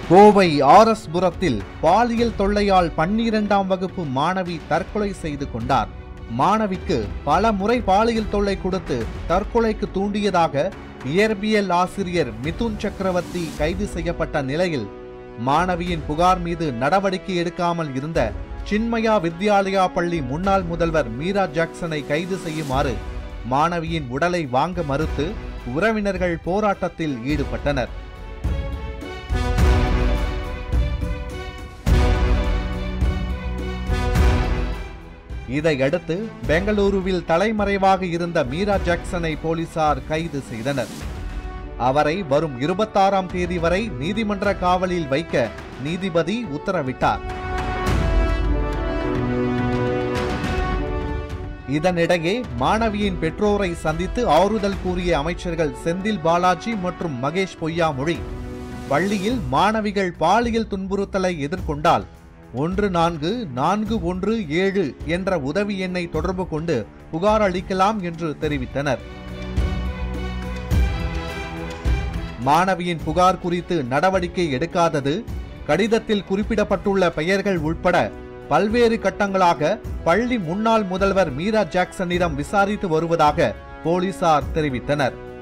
Kovai RS புரத்தில் பாலியல் தொல்லையால் பன்னிரண்டாம் வகுப்பு மாணவி தற்கொலை செய்து கொண்டார் மாணவிக்கு பல முறை பாலியல் தொல்லை கொடுத்து தற்கொலைக்கு தூண்டியதாக இயற்பியல் ஆசிரியர் மிதுன் சக்கரவர்த்தி கைது செய்யப்பட்ட நிலையில் மாணவியின் புகார் மீது நடவடிக்கை எடுக்காமல் இருந்த சின்மயா வித்யாலயா பள்ளி முன்னாள் முதல்வர் மீரா ஜாக்சனை கைது செய்யுமாறு மாணவியின் உடலை வாங்க மறுத்து உறவினர்கள் போராட்டத்தில் ஈடுபட்டனர் இதையடுத்து பெங்களூருவில் தலைமறைவாக இருந்த மீரா ஜாக்சனை போலீசார் கைது செய்தனர் அவரை வரும் இருபத்தாறாம் தேதி வரை நீதிமன்ற காவலில் வைக்க நீதிபதி உத்தரவிட்டார் இதனிடையே மாணவியின் பெற்றோரை சந்தித்து ஆறுதல் கூறிய அமைச்சர்கள் செந்தில் பாலாஜி மற்றும் மகேஷ் பொய்யாமொழி பள்ளியில் மாணவிகள் பாலியல் துன்புறுத்தலை எதிர்கொண்டால் ஒன்று நான்கு நான்கு ஒன்று ஏழு என்ற உதவி எண்ணை தொடர்பு கொண்டு புகார் அளிக்கலாம் என்று தெரிவித்தனர் மாணவியின் புகார் குறித்து நடவடிக்கை எடுக்காதது கடிதத்தில் குறிப்பிடப்பட்டுள்ள பெயர்கள் உட்பட பல்வேறு கட்டங்களாக பள்ளி முன்னாள் முதல்வர் மீரா ஜாக்சனிடம் விசாரித்து வருவதாக போலீசார் தெரிவித்தனர்